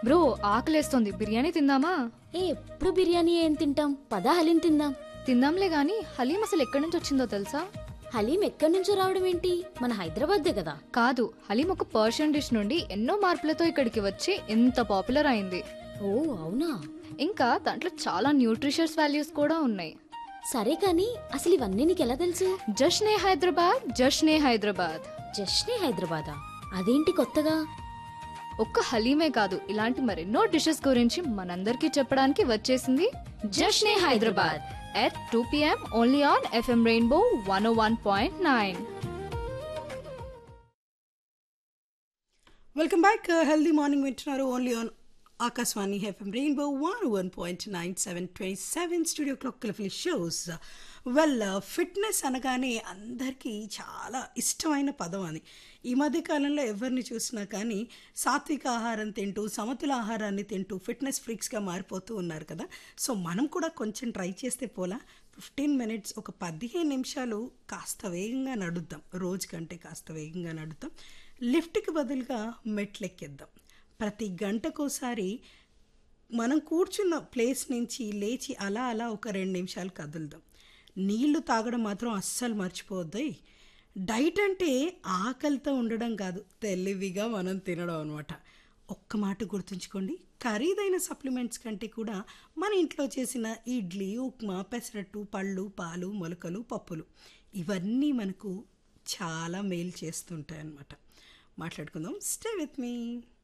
bro ఆకలేస్తోంది biryani తిందామా ఏ ఎప్పుడు బిర్యానీ ఏం తింటాం పదా హలీం తిందాం తిందాంలే గాని హలీం అసలు ఎక్కడి నుంచి వచ్చిందో తెలుసా హలీం ఎక్కడి నుంచో రావడం ఏంటి మన హైదరాబాద్దే కదా కాదు హలీం ఒక పర్షియన్ డిష్ నుండి ఎన్నో మార్పులతో ఇక్కడికి వచ్చి ఎంత పాపులర్ అయింది ఓ అవునా ఇంకా దాంట్లో చాలా న్యూట్రిషియస్ వాల్యూస్ కూడా ఉన్నాయి సరే కానీ అసలు ఇవన్నీ నీకు ఎలా తెలుసు జష్నే హైదరాబాద్ జష్నే హైదరాబాద్ జస్ట్నే హైదరాబాదా అదేంటి కొత్తగా ఒక్క హలీమే కాదు ఇలాంటి మరెన్నో డిషెస్ గురించి మనందరికీ చెప్పడానికి వచ్చేసింది Jashne Hyderabad at two PM only on FM rainbow one one point nine welcome back healthy morning వింటున్నారు only on Akashvani FM rainbow one one point nine seven twenty seven studio clock కలిఫిల్ షోస్ వెల్ ఫిట్నెస్ అనగానే అందరికీ చాలా ఇష్టమైన పదం అది ఈ మధ్య కాలంలో ఎవరిని చూసినా కానీ సాత్విక ఆహారం తింటూ సమతుల ఆహారాన్ని తింటూ ఫిట్నెస్ ఫ్రీక్స్గా మారిపోతూ ఉన్నారు కదా సో మనం కూడా కొంచెం ట్రై చేస్తే పోలా ఫిఫ్టీన్ మినిట్స్ ఒక పదిహేను నిమిషాలు కాస్త వేగంగా నడుద్దాం రోజు కంటే కాస్త వేగంగా నడుద్దాం లిఫ్ట్కి బదులుగా మెట్లెక్కిద్దాం ప్రతి గంటకోసారి మనం కూర్చున్న ప్లేస్ నుంచి లేచి అలా అలా ఒక రెండు నిమిషాలు కదులుదాం నీళ్లు తాగడం మాత్రం అస్సలు మర్చిపోద్దాయి డైట్ అంటే ఆకలితో ఉండడం కాదు తెలివిగా మనం తినడం అనమాట ఒక్క మాట గుర్తుంచుకోండి ఖరీదైన సప్లిమెంట్స్ కంటే కూడా మన ఇంట్లో చేసిన ఇడ్లీ ఉప్మా పెసరట్టు పళ్ళు పాలు మొలకలు పప్పులు ఇవన్నీ మనకు చాలా మేలు చేస్తుంటాయి అన్నమాట మాట్లాడుకుందాం స్టే విత్ మీ